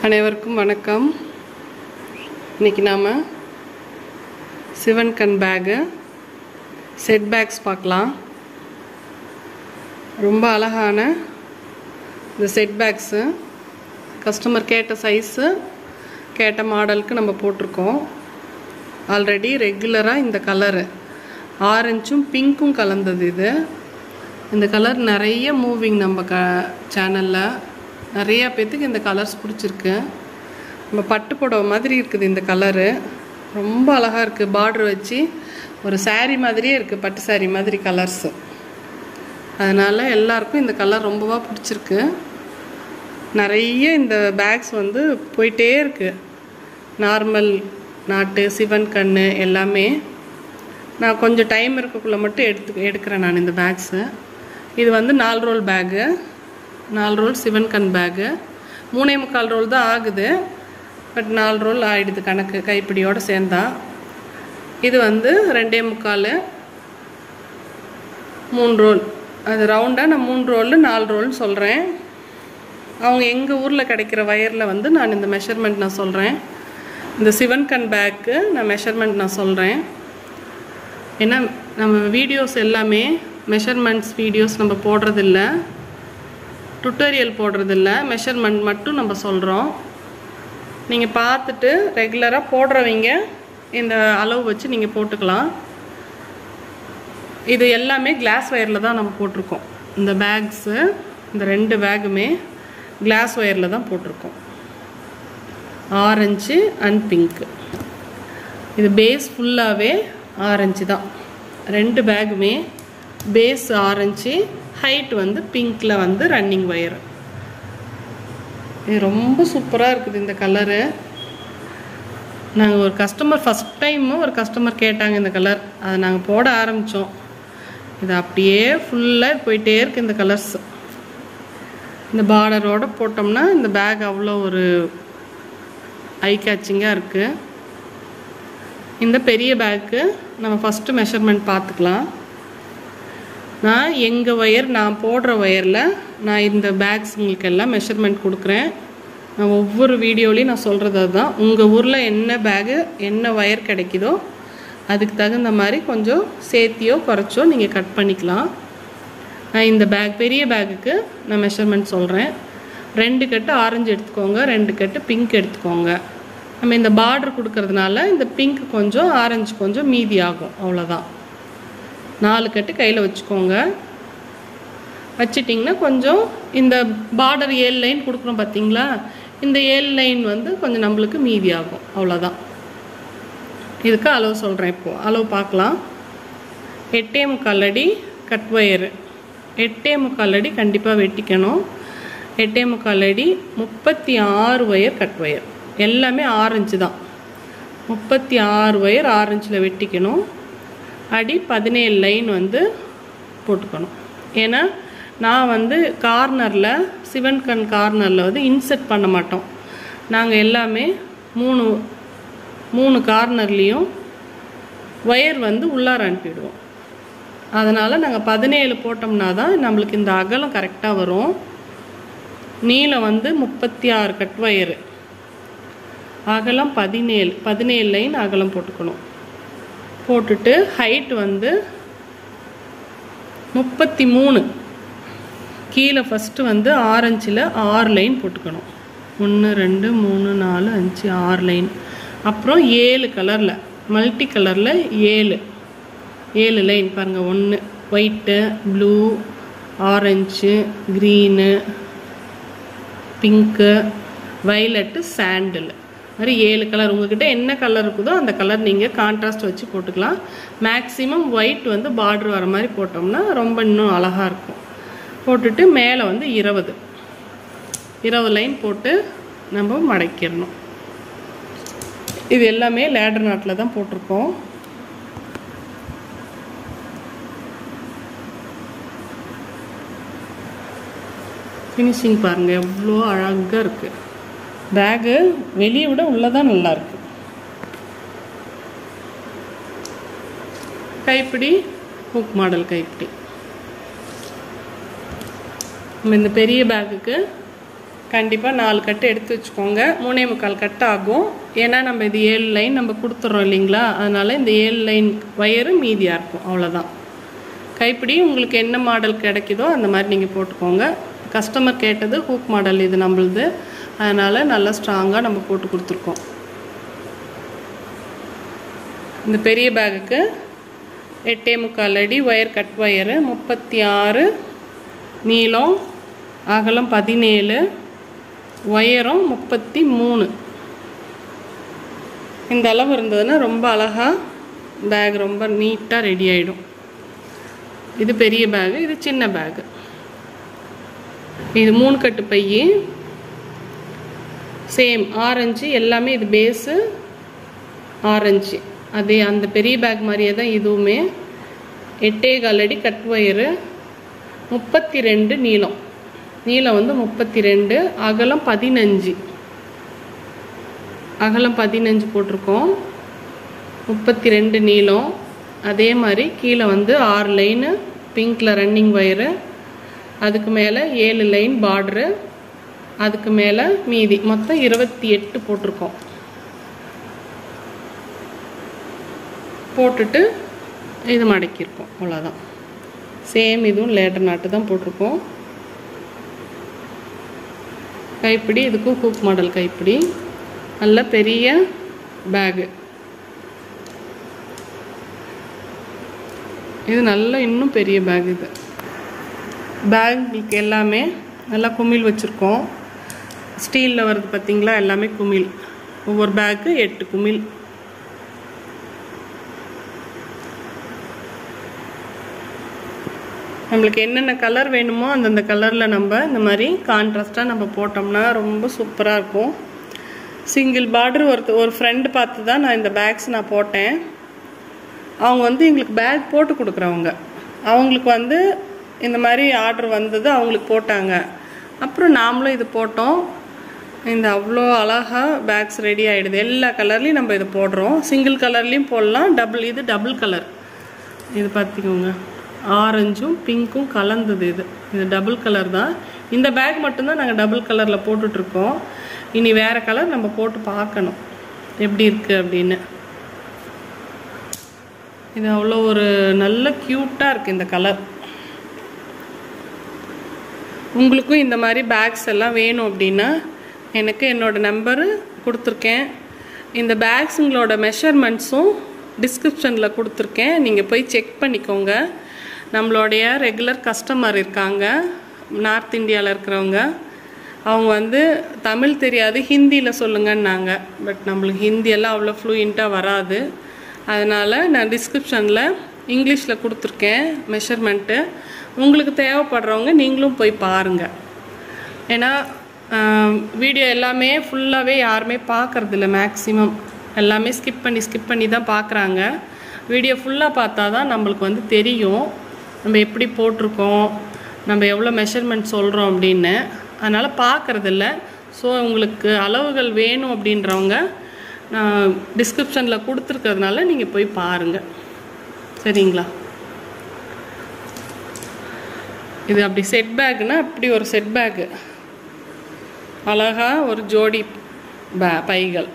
அனைவருக்கும் வணக்கம் இன்னைக்கு நாம் சிவன் கண் பேகு செட் பேக்ஸ் பார்க்கலாம் ரொம்ப அழகான இந்த செட் பேக்ஸு கஸ்டமர் கேட்ட சைஸு கேட்ட மாடலுக்கு நம்ம போட்டிருக்கோம் ஆல்ரெடி ரெகுலராக இந்த கலரு ஆரஞ்சும் பிங்க்கும் கலந்தது இது இந்த கலர் நிறைய மூவிங் நம்ம க சேனலில் நிறைய பேர்த்துக்கு இந்த கலர்ஸ் பிடிச்சிருக்கு நம்ம பட்டு புடவை மாதிரி இருக்குது இந்த கலரு ரொம்ப அழகாக இருக்குது பார்டர் வச்சு ஒரு saree மாதிரியே இருக்குது பட்டு saree மாதிரி கலர்ஸு அதனால் எல்லாருக்கும் இந்த கலர் ரொம்பவா பிடிச்சிருக்கு நிறைய இந்த பேக்ஸ் வந்து போயிட்டே இருக்கு நார்மல் நாட்டு சிவன் கண்ணு எல்லாமே நான் கொஞ்சம் டைம் இருக்கக்குள்ள மட்டும் எடுத்து எடுக்கிறேன் நான் இந்த பேக்ஸு இது வந்து நாலு ரோல் பேகு நாலு ரோல் சிவன் கண் பேகு மூணே முக்கால் ரோல் தான் ஆகுது பட் நாலு ரோல் ஆயிடுது கணக்கு கைப்பிடியோடு சேர்ந்தா இது வந்து ரெண்டே முக்கால் மூணு ரோல் அது ரவுண்டாக நான் மூணு ரோல் நாலு ரோல்னு சொல்கிறேன் அவங்க எங்கள் ஊரில் கிடைக்கிற வயரில் வந்து நான் இந்த மெஷர்மெண்ட் நான் சொல்கிறேன் இந்த சிவன் கண் பேக்கு நான் மெஷர்மெண்ட் நான் சொல்கிறேன் ஏன்னா நம்ம வீடியோஸ் எல்லாமே மெஷர்மெண்ட்ஸ் வீடியோஸ் நம்ம போடுறதில்ல டுட்டோரியல் போடுறதில்ல மெஷர்மெண்ட் மட்டும் நம்ம சொல்கிறோம் நீங்கள் பார்த்துட்டு ரெகுலராக போடுறவங்க இந்த அளவு வச்சு நீங்கள் போட்டுக்கலாம் இது எல்லாமே கிளாஸ் ஒயரில் தான் நம்ம போட்டிருக்கோம் இந்த பேக்ஸு இந்த ரெண்டு பேக்குமே கிளாஸ் ஒயரில் தான் போட்டிருக்கோம் ஆரஞ்சு அண்ட் பிங்க்கு இது பேஸ் ஃபுல்லாகவே ஆரஞ்சு தான் ரெண்டு பேக்குமே பேஸ் ஆரஞ்சு ஹைட் வந்து பிங்க்கில் வந்து ரன்னிங் ஒயர் இது ரொம்ப சூப்பராக இருக்குது இந்த கலரு நாங்கள் ஒரு கஸ்டமர் ஃபஸ்ட் டைமு ஒரு கஸ்டமர் கேட்டாங்க இந்த கலர் அதை நாங்கள் போட ஆரம்பித்தோம் இது அப்படியே ஃபுல்லாக போயிட்டே இருக்கு இந்த கலர்ஸ் இந்த பார்டரோட போட்டோம்னா இந்த பேக் அவ்வளோ ஒரு ஐ கேச்சிங்காக இருக்குது இந்த பெரிய பேக்கு நம்ம ஃபஸ்ட்டு மெஷர்மெண்ட் பார்த்துக்கலாம் நான் எங்கள் ஒயர் நான் போடுற ஒயரில் நான் இந்த பேக்ஸுங்களுக்கு எல்லாம் மெஷர்மெண்ட் கொடுக்குறேன் நான் ஒவ்வொரு வீடியோலையும் நான் சொல்கிறது அதுதான் உங்கள் ஊரில் என்ன பேகு என்ன ஒயர் கிடைக்குதோ அதுக்கு தகுந்த மாதிரி கொஞ்சம் சேர்த்தியோ குறைச்சோ நீங்கள் கட் பண்ணிக்கலாம் நான் இந்த பேக் பெரிய பேக்குக்கு நான் மெஷர்மெண்ட் சொல்கிறேன் ரெண்டு கட்டு ஆரஞ்சு எடுத்துக்கோங்க ரெண்டு கட்டு பிங்க் எடுத்துக்கோங்க நம்ம இந்த பார்டர் கொடுக்கறதுனால இந்த பிங்க் கொஞ்சம் ஆரஞ்சு கொஞ்சம் மீதி ஆகும் அவ்வளோதான் நாலு கட்டு கையில் வச்சுக்கோங்க வச்சிட்டிங்கன்னா கொஞ்சம் இந்த பார்டர் ஏழு லைன் கொடுக்குறோம் பார்த்தீங்களா இந்த ஏழு லைன் வந்து கொஞ்சம் நம்மளுக்கு மீதி ஆகும் அவ்வளோதான் இதுக்கு அளவு சொல்கிறேன் இப்போது அளவு பார்க்கலாம் எட்டே முக்கால் அடி கட் ஒயரு எட்டே முக்கால் அடி கண்டிப்பாக வெட்டிக்கணும் எட்டே முக்கால் அடி முப்பத்தி ஆறு ஒயர் கட் ஒயர் எல்லாமே ஆரஞ்சு தான் முப்பத்தி ஆறு ஒயர் ஆரஞ்சில் வெட்டிக்கணும் அடி பதினேழு லைன் வந்து போட்டுக்கணும் ஏன்னா நான் வந்து கார்னரில் சிவன் கண் கார்னரில் வந்து இன்செர்ட் பண்ண மாட்டோம் நாங்கள் எல்லாமே மூணு மூணு கார்னர்லேயும் ஒயர் வந்து உள்ளார அனுப்பிடுவோம் அதனால் நாங்கள் பதினேழு போட்டோம்னா தான் நம்மளுக்கு இந்த அகலம் கரெக்டாக வரும் நீளம் வந்து முப்பத்தி ஆறு கட் ஒயரு அகலம் பதினேழு பதினேழு லைன் அகலம் போட்டுக்கணும் போட்டுட்டு ஹைட் வந்து முப்பத்தி மூணு கீழே ஃபஸ்ட்டு வந்து ஆரஞ்சில் ஆறு லைன் போட்டுக்கணும் ஒன்று ரெண்டு மூணு நாலு அஞ்சு ஆறு லைன் அப்புறம் ஏழு கலரில் மல்டி கலரில் ஏழு ஏழு லைன் பாருங்கள் ஒன்று white blue orange green pink violet சாண்டில் மாதிரி ஏழு கலர் உங்ககிட்ட என்ன கலர் இருக்குதோ அந்த கலர் நீங்கள் கான்ட்ராஸ்ட் வச்சு போட்டுக்கலாம் மேக்ஸிமம் ஒயிட் வந்து பார்டர் வர மாதிரி போட்டோம்னா ரொம்ப இன்னும் அழகாக இருக்கும் போட்டுட்டு மேலே வந்து இருபது இருபது லைன் போட்டு நம்ம மடக்கிடணும் இது எல்லாமே லேடர் நாட்டில் தான் போட்டிருக்கோம் ஃபினிஷிங் பாருங்கள் எவ்வளோ அழகாக இருக்குது பேகு வெளியே விட உள்ளதான் நல்லா இருக்கு கைப்பிடி ஹூக் மாடல் கைப்பிடி நம்ம இந்த பெரிய பேக்குக்கு கண்டிப்பாக நாலு கட்டு எடுத்து வச்சுக்கோங்க மூணே முக்கால் கட்டு ஆகும் ஏன்னா நம்ம இது ஏழு லைன் நம்ம கொடுத்துட்றோம் இல்லைங்களா அதனால் இந்த ஏழு லைன் வயரு மீதியாக இருக்கும் அவ்வளோதான் கைப்பிடி உங்களுக்கு என்ன மாடல் கிடைக்குதோ அந்த மாதிரி நீங்கள் போட்டுக்கோங்க கஸ்டமர் கேட்டது ஹூக் மாடல் இது நம்மளுது அதனால் நல்லா ஸ்ட்ராங்காக நம்ம போட்டு கொடுத்துருக்கோம் இந்த பெரிய பேகுக்கு எட்டே முக்கால் அடி ஒயர் கட் ஒயரு முப்பத்தி ஆறு நீளம் அகலம் பதினேழு ஒயரம் முப்பத்தி மூணு இந்த அளவு இருந்ததுன்னா ரொம்ப அழகாக பேக் ரொம்ப நீட்டாக ரெடி ஆகிடும் இது பெரிய பேகு இது சின்ன பேகு இது மூணு கட்டு பை சேம் ஆரஞ்சு எல்லாமே இது பேஸு ஆரஞ்சு அதே அந்த பெரிய பேக் மாதிரியே தான் இதுவுமே எட்டே கால் அடி கட் ஒயரு முப்பத்தி ரெண்டு நீளம் நீளம் வந்து முப்பத்தி ரெண்டு அகலம் பதினஞ்சு அகலம் பதினஞ்சு போட்டிருக்கோம் முப்பத்தி ரெண்டு நீளம் அதே மாதிரி கீழே வந்து ஆறு லைனு பிங்க்கில் ரன்னிங் ஒயரு அதுக்கு மேலே ஏழு லைன் பார்ட்ரு அதுக்கு மேலே மீதி மொத்தம் இருபத்தி எட்டு போட்டிருக்கோம் போட்டுட்டு இது மடக்கியிருக்கோம் அவ்வளோதான் சேம் இதுவும் லேட்டர் நாட்டு தான் போட்டிருக்கோம் கைப்பிடி இதுக்கும் ஹூக் மாடல் கைப்பிடி நல்ல பெரிய பேகு இது நல்ல இன்னும் பெரிய பேக் இது பேங்களுக்கு எல்லாமே நல்லா குமிழ் வச்சுருக்கோம் ஸ்டீலில் வருது பார்த்தீங்களா எல்லாமே குமிழ் ஒவ்வொரு பேக்கு எட்டு குமிழ் நம்மளுக்கு என்னென்ன கலர் வேணுமோ அந்தந்த கலரில் நம்ம இந்த மாதிரி கான்ட்ராஸ்ட்டாக நம்ம போட்டோம்னா ரொம்ப சூப்பராக இருக்கும் சிங்கிள் பார்டர் ஒரு ஒரு ஃப்ரெண்டு பார்த்து தான் நான் இந்த பேக்ஸ் நான் போட்டேன் அவங்க வந்து எங்களுக்கு பேக் போட்டு கொடுக்குறவங்க அவங்களுக்கு வந்து இந்த மாதிரி ஆர்டர் வந்தது அவங்களுக்கு போட்டாங்க அப்புறம் நாமளும் இது போட்டோம் இந்த அவ்வளோ அழகாக பேக்ஸ் ரெடி ஆகிடுது எல்லா கலர்லேயும் நம்ம இது போடுறோம் சிங்கிள் கலர்லேயும் போடலாம் டபுள் இது டபுள் கலர் இது பார்த்துக்கோங்க ஆரஞ்சும் பிங்க்கும் கலந்தது இது இது டபுள் கலர் தான் இந்த பேக் மட்டும்தான் நாங்கள் டபுள் கலரில் போட்டுட்ருக்கோம் இனி வேறு கலர் நம்ம போட்டு பார்க்கணும் எப்படி இருக்குது அப்படின்னு இது அவ்வளோ ஒரு நல்ல க்யூட்டாக இருக்குது இந்த கலர் உங்களுக்கும் இந்த மாதிரி பேக்ஸ் எல்லாம் வேணும் அப்படின்னா எனக்கு என்னோடய நம்பரு கொடுத்துருக்கேன் இந்த பேக்ஸுங்களோட மெஷர்மெண்ட்ஸும் டிஸ்கிரிப்ஷனில் கொடுத்துருக்கேன் நீங்கள் போய் செக் பண்ணிக்கோங்க நம்மளுடைய ரெகுலர் கஸ்டமர் இருக்காங்க நார்த் இந்தியாவில் இருக்கிறவங்க அவங்க வந்து தமிழ் தெரியாது ஹிந்தியில் சொல்லுங்கன்னாங்க பட் நம்மளுக்கு ஹிந்தியெல்லாம் அவ்வளோ ஃப்ளூயண்ட்டாக வராது அதனால் நான் டிஸ்கிரிப்ஷனில் இங்கிலீஷில் கொடுத்துருக்கேன் மெஷர்மெண்ட்டு உங்களுக்கு தேவைப்படுறவங்க நீங்களும் போய் பாருங்கள் ஏன்னா வீடியோ எல்லாமே ஃபுல்லாகவே யாருமே பார்க்குறதில்ல மேக்ஸிமம் எல்லாமே ஸ்கிப் பண்ணி ஸ்கிப் பண்ணி தான் பார்க்குறாங்க வீடியோ ஃபுல்லாக பார்த்தா தான் நம்மளுக்கு வந்து தெரியும் நம்ம எப்படி போட்டிருக்கோம் நம்ம எவ்வளோ மெஷர்மெண்ட் சொல்கிறோம் அப்படின்னு அதனால் பார்க்குறதில்ல ஸோ உங்களுக்கு அளவுகள் வேணும் அப்படின்றவங்க நான் டிஸ்கிரிப்ஷனில் கொடுத்துருக்கறதுனால நீங்கள் போய் பாருங்கள் சரிங்களா இது அப்படி செட் பேக்குனா அப்படி ஒரு செட் பேக்கு அழகாக ஒரு ஜோடி பே பைகள்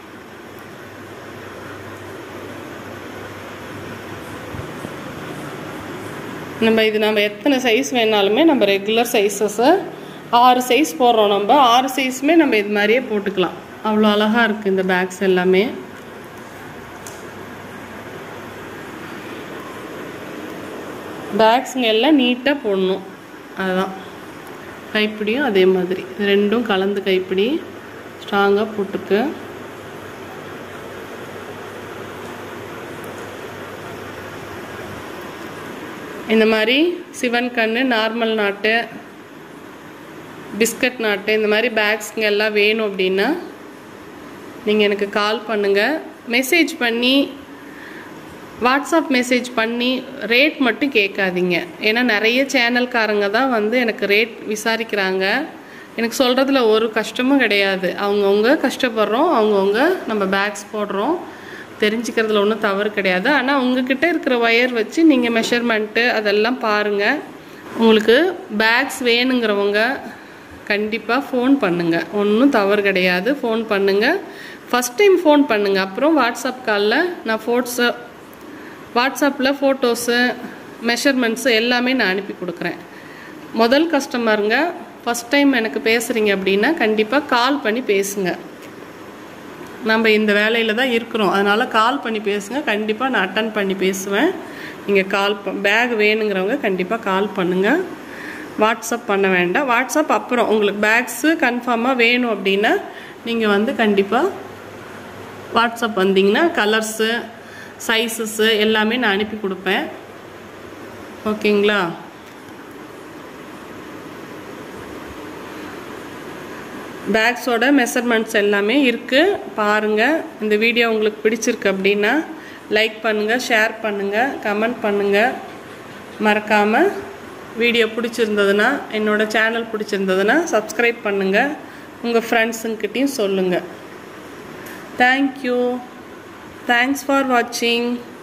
நம்ம இது நம்ம எத்தனை சைஸ் வேணாலுமே நம்ம ரெகுலர் சைஸஸை ஆறு சைஸ் போடுறோம் நம்ம ஆறு சைஸுமே நம்ம இது மாதிரியே போட்டுக்கலாம் அவ்வளோ அழகாக இருக்குது இந்த பேக்ஸ் எல்லாமே பேக்ஸுங்க எல்லாம் நீட்டாக போடணும் அதுதான் கைப்பிடியும் அதே மாதிரி இது ரெண்டும் கலந்து கைப்பிடி ஸ்ட்ராங்காக போட்டுக்கு இந்த மாதிரி சிவன் கண்ணு நார்மல் நாட்டு பிஸ்கட் நாட்டு இந்த மாதிரி பேக்ஸுங்க எல்லாம் வேணும் அப்படின்னா நீங்கள் எனக்கு கால் பண்ணுங்கள் மெசேஜ் பண்ணி வாட்ஸ்அப் மெசேஜ் பண்ணி ரேட் மட்டும் கேட்காதீங்க ஏன்னா நிறைய சேனல்காரங்க தான் வந்து எனக்கு ரேட் விசாரிக்கிறாங்க எனக்கு சொல்கிறதுல ஒரு கஷ்டமும் கிடையாது அவங்கவுங்க கஷ்டப்படுறோம் அவங்கவுங்க நம்ம பேக்ஸ் போடுறோம் தெரிஞ்சுக்கிறதுல ஒன்றும் தவறு கிடையாது ஆனால் உங்ககிட்ட இருக்கிற ஒயர் வச்சு நீங்கள் மெஷர்மெண்ட்டு அதெல்லாம் பாருங்கள் உங்களுக்கு பேக்ஸ் வேணுங்கிறவங்க கண்டிப்பாக ஃபோன் பண்ணுங்கள் ஒன்றும் தவறு கிடையாது ஃபோன் பண்ணுங்கள் ஃபஸ்ட் டைம் ஃபோன் பண்ணுங்கள் அப்புறம் வாட்ஸ்அப் காலில் நான் ஃபோட்ஸு வாட்ஸ்அப்பில் ஃபோட்டோஸு மெஷர்மெண்ட்ஸு எல்லாமே நான் அனுப்பி கொடுக்குறேன் முதல் கஸ்டமருங்க ஃபஸ்ட் டைம் எனக்கு பேசுகிறீங்க அப்படின்னா கண்டிப்பாக கால் பண்ணி பேசுங்க நம்ம இந்த வேலையில் தான் இருக்கிறோம் அதனால் கால் பண்ணி பேசுங்க கண்டிப்பாக நான் அட்டன் பண்ணி பேசுவேன் நீங்கள் கால் ப பேக் வேணுங்கிறவங்க கண்டிப்பாக கால் பண்ணுங்கள் வாட்ஸ்அப் பண்ண வேண்டாம் வாட்ஸ்அப் அப்புறம் உங்களுக்கு பேக்ஸு கன்ஃபார்மாக வேணும் அப்படின்னா நீங்கள் வந்து கண்டிப்பாக வாட்ஸ்அப் வந்தீங்கன்னா கலர்ஸு சைஸஸ்ஸு எல்லாமே நான் அனுப்பி கொடுப்பேன் ஓகேங்களா பேக்ஸோட மெஷர்மெண்ட்ஸ் எல்லாமே இருக்குது பாருங்கள் இந்த வீடியோ உங்களுக்கு பிடிச்சிருக்கு அப்படின்னா லைக் பண்ணுங்கள் ஷேர் பண்ணுங்கள் கமெண்ட் பண்ணுங்கள் மறக்காமல் வீடியோ பிடிச்சிருந்ததுன்னா என்னோடய சேனல் பிடிச்சிருந்ததுன்னா சப்ஸ்கிரைப் பண்ணுங்கள் உங்கள் ஃப்ரெண்ட்ஸுங்கிட்டையும் சொல்லுங்கள் தேங்க்யூ தேங்க்ஸ் ஃபார் வாட்சிங்